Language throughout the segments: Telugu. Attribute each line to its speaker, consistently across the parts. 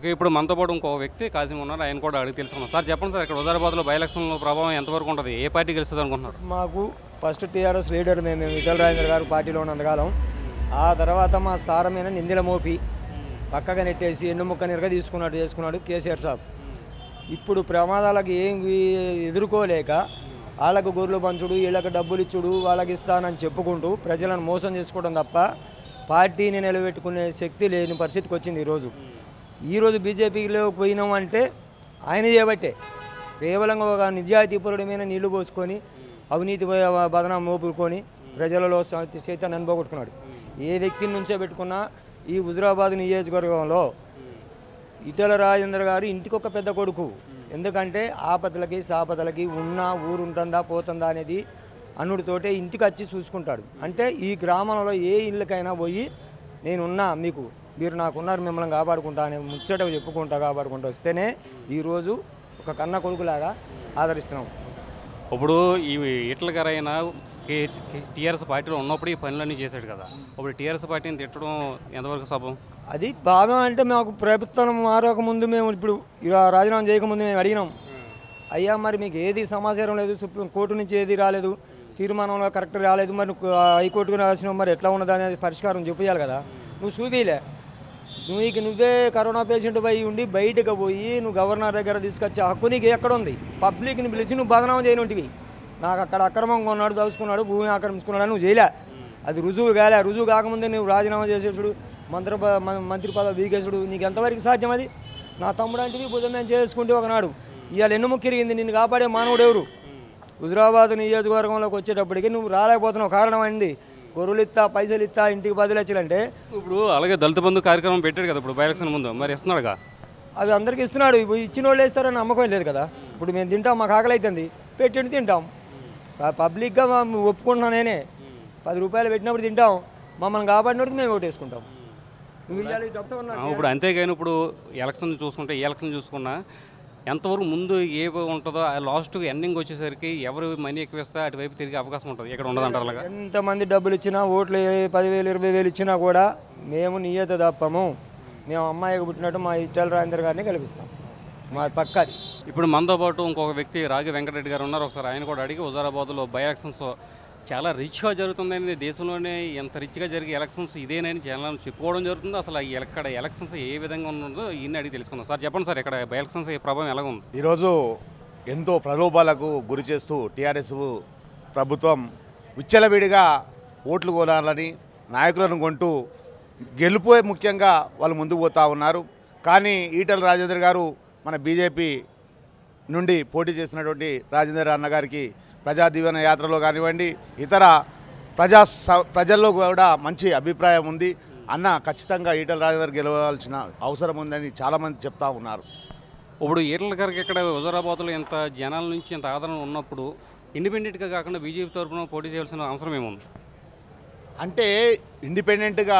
Speaker 1: ఇక ఇప్పుడు మనతో పాటు ఇంకో వ్యక్తి కాసిం ఉన్నారు ఆయన కూడా అడిగి తెలుసుకున్నాం సార్ చెప్పండి సార్ ఇక్కడ హుజరాబాద్లో బై ఎలక్షన్లో ప్రభావం ఎంతవరకు ఉంటుంది ఏ పార్టీ గెలుస్తుంది అనుకుంటున్నారు
Speaker 2: మాకు ఫస్ట్ టీఆర్ఎస్ లీడర్ మేము విఠల్ రాజేంద్ర గారు పార్టీలో ఉన్నంతకాలం ఆ తర్వాత మా సారమైన నిందిల మోపి పక్కగా నెట్టేసి ఎన్నుముక్క నిరగ తీసుకున్నాడు చేసుకున్నాడు కేసీఆర్ సాబ్ ఇప్పుడు ప్రమాదాలకు ఏం వీ- ఎదుర్కోలేక వాళ్ళకు గొర్రెలు పంచుడు వీళ్ళకి డబ్బులు ఇచ్చుడు వాళ్ళకి ఇస్తానని చెప్పుకుంటూ ప్రజలను మోసం చేసుకోవడం తప్ప పార్టీని నిలబెట్టుకునే శక్తి లేని పరిస్థితికి వచ్చింది ఈరోజు ఈరోజు బీజేపీలో పోయినామంటే ఆయన చేయబట్టే కేవలం ఒక నిజాయితీపరుడి మీద నీళ్లు పోసుకొని అవినీతి బదనం మోపుకొని ప్రజలలో స- చైతన్యాన్ని పోగొట్టుకున్నాడు ఏ వ్యక్తిని నుంచో పెట్టుకున్నా ఈ హుజరాబాద్ నియోజకవర్గంలో ఇటల రాజేంద్ర గారు ఇంటికి ఒక పెద్ద కొడుకు ఎందుకంటే ఆపదలకి సాపదలకి ఉన్నా ఊరు ఉంటుందా పోతుందా అనేది అన్నుడితోటే ఇంటికి వచ్చి చూసుకుంటాడు అంటే ఈ గ్రామంలో ఏ ఇళ్ళకైనా పోయి నేనున్నా మీకు మీరు నాకున్నారు మిమ్మల్ని కాపాడుకుంటా అనే ముచ్చట చెప్పుకుంటా కాపాడుకుంటూ వస్తేనే ఈరోజు ఒక కన్న కొడుకులాగా ఆదరిస్తున్నాం
Speaker 1: ఇప్పుడు ఈ ఇట్ల గారైనా టీఆర్ఎస్ పార్టీలో ఉన్నప్పుడు ఈ పనులన్నీ చేశాడు కదా ఇప్పుడు టీఆర్ఎస్ పార్టీని తిట్టడం ఎంతవరకు సభం
Speaker 2: అది భాగం అంటే మాకు ప్రభుత్వం మారక ముందు మేము ఇప్పుడు ఇలా రాజీనామా చేయకముందు మేము అడిగినాం అయ్యా మరి మీకు ఏది సమాచారం లేదు సుప్రీం కోర్టు నుంచి ఏది రాలేదు తీర్మానంలో కరెక్ట్ రాలేదు మరి నువ్వు హైకోర్టుకు రాసినావు మరి ఎట్లా ఉన్నది అనేది పరిష్కారం చూపించాలి కదా నువ్వు చూపిలే నువ్వు ఇక నువ్వే కరోనా పేషెంట్ పోయి ఉండి బయటకు పోయి నువ్వు గవర్నర్ దగ్గర తీసుకొచ్చే హక్కు నీకు ఎక్కడ ఉంది పబ్లిక్ని పిలిచి నువ్వు బదనామా చేయనుంటివి నాకు అక్కడ అక్రమంగా ఉన్నాడు దోచుకున్నాడు భూమి ఆక్రమించుకున్నాడు అని నువ్వు చేయలే అది రుజువు కాలే రుజువు కాకముందే నువ్వు రాజీనామా చేసేసుడు మంత్రి ప- మ- మంత్రి పదవి బీకేసుడు నీకు ఎంతవరకు సాధ్యం అది నా తమ్ముడు అంటే భుజం మేము చేసుకుంటే ఒకనాడు ఇవాళ ఎన్ను ముక్కిరిగింది నిన్ను కాపాడే మానవుడు ఎవరు హుజరాబాద్ నియోజకవర్గంలోకి వచ్చేటప్పటికి నువ్వు రాలేకపోతున్నావు కారణం అయింది గొర్రెలు ఇస్తా పైసలు ఇస్తా ఇంటికి బదిలచ్చాలంటే
Speaker 1: ఇప్పుడు అలాగే దళిత బంధు కార్యక్రమం పెట్టాడు కదా ఇప్పుడు బై ఎలక్షన్ ముందు మరి ఇస్తున్నాడుగా
Speaker 2: అవి అందరికి ఇస్తున్నాడు ఇవి ఇచ్చిన వాళ్ళు వేస్తారని నమ్మకం లేదు కదా ఇప్పుడు మేము తింటాం మాకు ఆకలి అవుతుంది పెట్టిండి తింటాం ప- పబ్లిక్గా మేము ఒప్పుకుంటున్నా నేనే పది రూపాయలు పెట్టినప్పుడు తింటాం మమ్మల్ని కాపాడినప్పుడు మేము ఓటు వేసుకుంటాం నువ్వు ఇవాళ ఈ డాక్టర్
Speaker 1: ఆ,
Speaker 2: ఉన్నాడు.
Speaker 1: ఇప్పుడు అంతేగాని ఇప్పుడు ఎలక్షన్ చూసుకుంటే ఈ ఎలక్షన్ చూసుకున్నా ఎంతవరకు ముందు ఏ ఉంటుందో ఆ లాస్ట్ ఎండింగ్ వచ్చేసరికి ఎవరు మనీ ఎక్కువ ఇస్తే అటువైపు తిరిగే అవకాశం ఉంటుంది ఇక్కడ ఉండదంటారు అలాగా
Speaker 2: ఎంతమంది డబ్బులు ఇచ్చినా ఓట్లు ఏ- పదివేలు ఇరవై వేలు ఇచ్చినా కూడా మేము నియత తప్పము మేము అమ్మాయికి పుట్టినట్టు మా ఇచ్చల రాజేంద్ర గారిని కల్పిస్తాం మా పక్కది
Speaker 1: ఇప్పుడు మనతో పాటు ఇంకొక వ్యక్తి రాగి వెంకటరెడ్డి గారు ఉన్నారు ఒకసారి ఆయన కూడా అడిగి హుజారాబాద్లో బై ఎలక్షన్స్ చాలా రిచ్గా జరుగుతుందని దేశంలోనే ఎంత రిచ్గా జరిగే ఎలక్షన్స్ ఇదేనని చాలా చెప్పుకోవడం జరుగుతుంది అసలు ఈ ఇక్కడ ఎలక్షన్స్ ఏ విధంగా ఉన్నదో ఈయన అడిగి తెలుసుకుందాం సార్ చెప్పండి సార్ ఇక్కడ బై ఎలక్షన్స్ ఏ ప్రభావం ఎలాగ ఉంది
Speaker 3: ఈరోజు ఎంతో ప్రలోభాలకు గురి చేస్తూ టీఆర్ఎస్ ప్రభుత్వం విచ్చలవిడిగా ఓట్లు కొనాలని నాయకులను కొంటూ గెలుపే ముఖ్యంగా వాళ్ళు ముందుకు పోతా ఉన్నారు కానీ ఈటల రాజేంద్ర గారు మన బీజేపీ నుండి పోటీ చేసినటువంటి రాజేంద్ర అన్న గారికి ప్రజా దీవెన యాత్రలో కానివ్వండి ఇతర ప్రజా స- ప్రజల్లో కూడా మంచి అభిప్రాయం ఉంది అన్న ఖచ్చితంగా ఈటల రాజేందర్ గెలవాల్సిన అవసరం ఉందని చాలామంది చెప్తా ఉన్నారు
Speaker 1: ఇప్పుడు ఈటల గారికి ఇక్కడ హుజారాబాద్లో ఇంత జనాల నుంచి ఇంత ఆదరణ ఉన్నప్పుడు ఇండిపెండెంట్గా కాకుండా బీజేపీ తరఫున పోటీ చేయాల్సిన అవసరం ఏముంది
Speaker 3: అంటే ఇండిపెండెంట్గా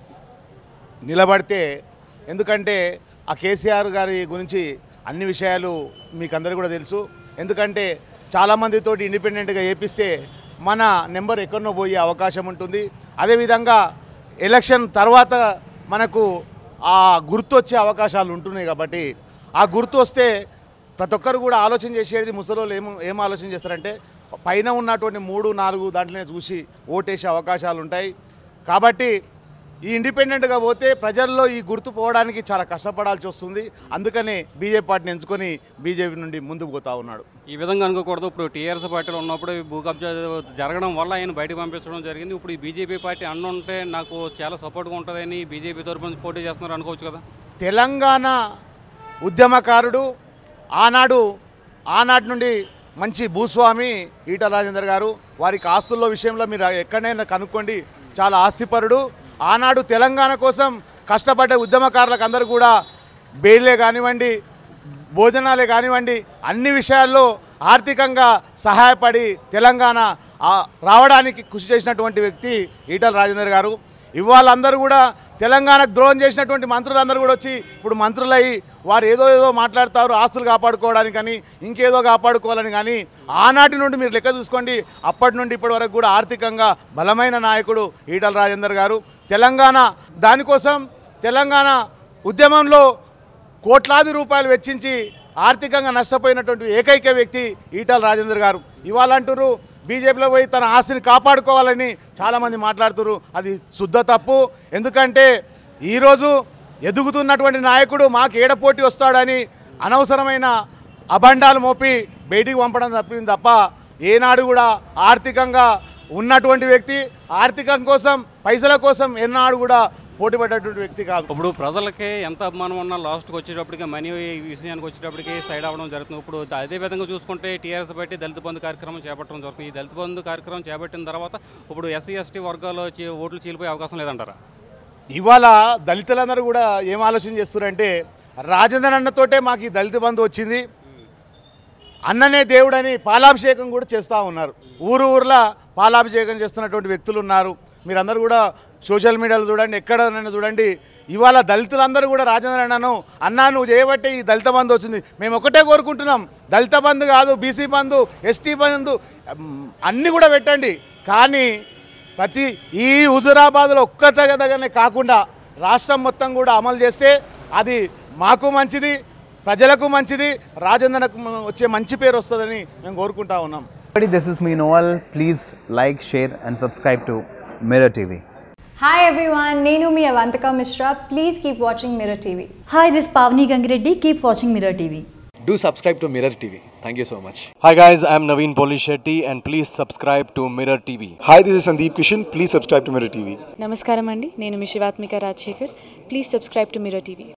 Speaker 3: నిలబడితే ఎందుకంటే ఆ కేసీఆర్ గారి గురించి అన్ని విషయాలు మీకు అందరికీ కూడా తెలుసు ఎందుకంటే చాలామందితోటి ఇండిపెండెంట్గా ఏపిస్తే మన నెంబర్ ఎక్కడనో పోయే అవకాశం ఉంటుంది అదేవిధంగా ఎలక్షన్ తర్వాత మనకు ఆ గుర్తు వచ్చే అవకాశాలు ఉంటున్నాయి కాబట్టి ఆ గుర్తు వస్తే ప్రతి ఒక్కరు కూడా ఆలోచన చేసేది ముసలోళ్ళు ఏం ఏం ఆలోచన చేస్తారంటే పైన ఉన్నటువంటి మూడు నాలుగు దాంట్లోనే చూసి ఓటేసే అవకాశాలు ఉంటాయి కాబట్టి ఈ ఇండిపెండెంట్గా పోతే ప్రజల్లో ఈ గుర్తు పోవడానికి చాలా కష్టపడాల్సి వస్తుంది అందుకనే బీజేపీ పార్టీని ఎంచుకొని బీజేపీ నుండి ముందుకు పోతా ఉన్నాడు
Speaker 1: ఈ విధంగా అనుకోకూడదు ఇప్పుడు టీఆర్ఎస్ పార్టీలో ఉన్నప్పుడు ఈ భూ కబ్జా జరగడం వల్ల ఆయన బయటకు పంపించడం జరిగింది ఇప్పుడు ఈ బీజేపీ పార్టీ అన్న ఉంటే నాకు చాలా సపోర్ట్గా ఉంటుందని బీజేపీ తరఫున పోటీ చేస్తున్నారు అనుకోవచ్చు కదా
Speaker 3: తెలంగాణ ఉద్యమకారుడు ఆనాడు ఆనాటి నుండి మంచి భూస్వామి ఈట రాజేందర్ గారు వారికి ఆస్తుల విషయంలో మీరు ఎక్కడైనా కనుక్కోండి చాలా ఆస్తిపరుడు ఆనాడు తెలంగాణ కోసం కష్టపడ్డ ఉద్యమకారులకు అందరూ కూడా బెయిలే కానివ్వండి భోజనాలే కానివ్వండి అన్ని విషయాల్లో ఆర్థికంగా సహాయపడి తెలంగాణ ఆ, రావడానికి కృషి చేసినటువంటి వ్యక్తి ఈటల రాజేందర్ గారు ఇవాళ అందరూ కూడా తెలంగాణకు ద్రోహం చేసినటువంటి మంత్రులందరూ కూడా వచ్చి ఇప్పుడు మంత్రులయ్యి వారు ఏదో ఏదో మాట్లాడతారు ఆస్తులు కాపాడుకోవడానికి కానీ ఇంకేదో కాపాడుకోవాలని కానీ ఆనాటి నుండి మీరు లెక్క చూసుకోండి అప్పటి నుండి ఇప్పటి వరకు కూడా ఆర్థికంగా బలమైన నాయకుడు ఈటల రాజేందర్ గారు తెలంగాణ దానికోసం తెలంగాణ ఉద్యమంలో కోట్లాది రూపాయలు వెచ్చించి ఆర్థికంగా నష్టపోయినటువంటి ఏకైక వ్యక్తి ఈటల రాజేందర్ గారు ఇవాళ అంటున్నారు బీజేపీలో పోయి తన ఆస్తిని కాపాడుకోవాలని చాలామంది మాట్లాడుతున్నారు అది శుద్ధ తప్పు ఎందుకంటే ఈరోజు ఎదుగుతున్నటువంటి నాయకుడు మాకు ఏడపోటీ వస్తాడని అనవసరమైన అబండాలు మోపి బయటికి పంపడం తప్పింది తప్ప ఏనాడు కూడా ఆర్థికంగా ఉన్నటువంటి వ్యక్తి ఆర్థికం కోసం పైసల కోసం ఎన్నాడు కూడా పోటీ పడ్డటువంటి వ్యక్తి కాదు
Speaker 1: ఇప్పుడు ప్రజలకి ఎంత అభిమానం ఉన్నా లాస్ట్కి వచ్చేటప్పటికి మనీ విషయానికి వచ్చేటప్పటికి సైడ్ అవ్వడం జరుగుతుంది ఇప్పుడు అదే విధంగా చూసుకుంటే టీఆర్ఎస్ బట్టి దళిత బంధు కార్యక్రమం చేపట్టడం జరుగుతుంది ఈ దళిత బంధు కార్యక్రమం చేపట్టిన తర్వాత ఇప్పుడు ఎస్సీ ఎస్టీ వర్గాలు వచ్చి ఓట్లు చీలిపోయే అవకాశం లేదంటారా
Speaker 3: ఇవాళ దళితులందరూ కూడా ఏం ఆలోచన చేస్తున్నారంటే రాజేంద్ర అన్నతోటే మాకు ఈ దళిత బంధు వచ్చింది అన్ననే దేవుడని పాలాభిషేకం కూడా చేస్తూ ఉన్నారు ఊరు ఊర్లో పాలాభిషేకం చేస్తున్నటువంటి వ్యక్తులు ఉన్నారు మీరందరూ కూడా సోషల్ మీడియాలో చూడండి ఎక్కడైనా చూడండి ఇవాళ దళితులందరూ కూడా రాజేంద్ర అన్నను అన్నా నువ్వు చేయబట్టే ఈ దళిత బంధు వచ్చింది మేము ఒకటే కోరుకుంటున్నాం దళిత బంధు కాదు బీసీ బంధు ఎస్టీ బంధు మ్, అన్నీ కూడా పెట్టండి కానీ ప్రతి ఈ హుజురాబాద్లో ఒక్క దగ్గరనే కాకుండా రాష్ట్రం మొత్తం కూడా అమలు చేస్తే అది మాకు మంచిది ప్రజలకు మంచిది రాజేంద్రకు వచ్చే మంచి పేరు వస్తుందని మేము కోరుకుంటా ఉన్నాం
Speaker 4: Everybody, this is me Noel. Please like, share, and subscribe to Mirror TV.
Speaker 5: Hi everyone, Nenu mi Avantika Mishra. Please keep watching Mirror TV.
Speaker 6: Hi, this is Pavni Gangireddy. Keep watching Mirror TV.
Speaker 7: Do subscribe to Mirror TV. Thank you so much.
Speaker 8: Hi guys, I'm Naveen Polishetty and please subscribe to Mirror TV.
Speaker 9: Hi, this is Sandeep Kishan. Please subscribe to Mirror TV.
Speaker 10: నమస్కారం అండి నేను మీ Shivathmika Rajasekhar please subscribe to Mirror TV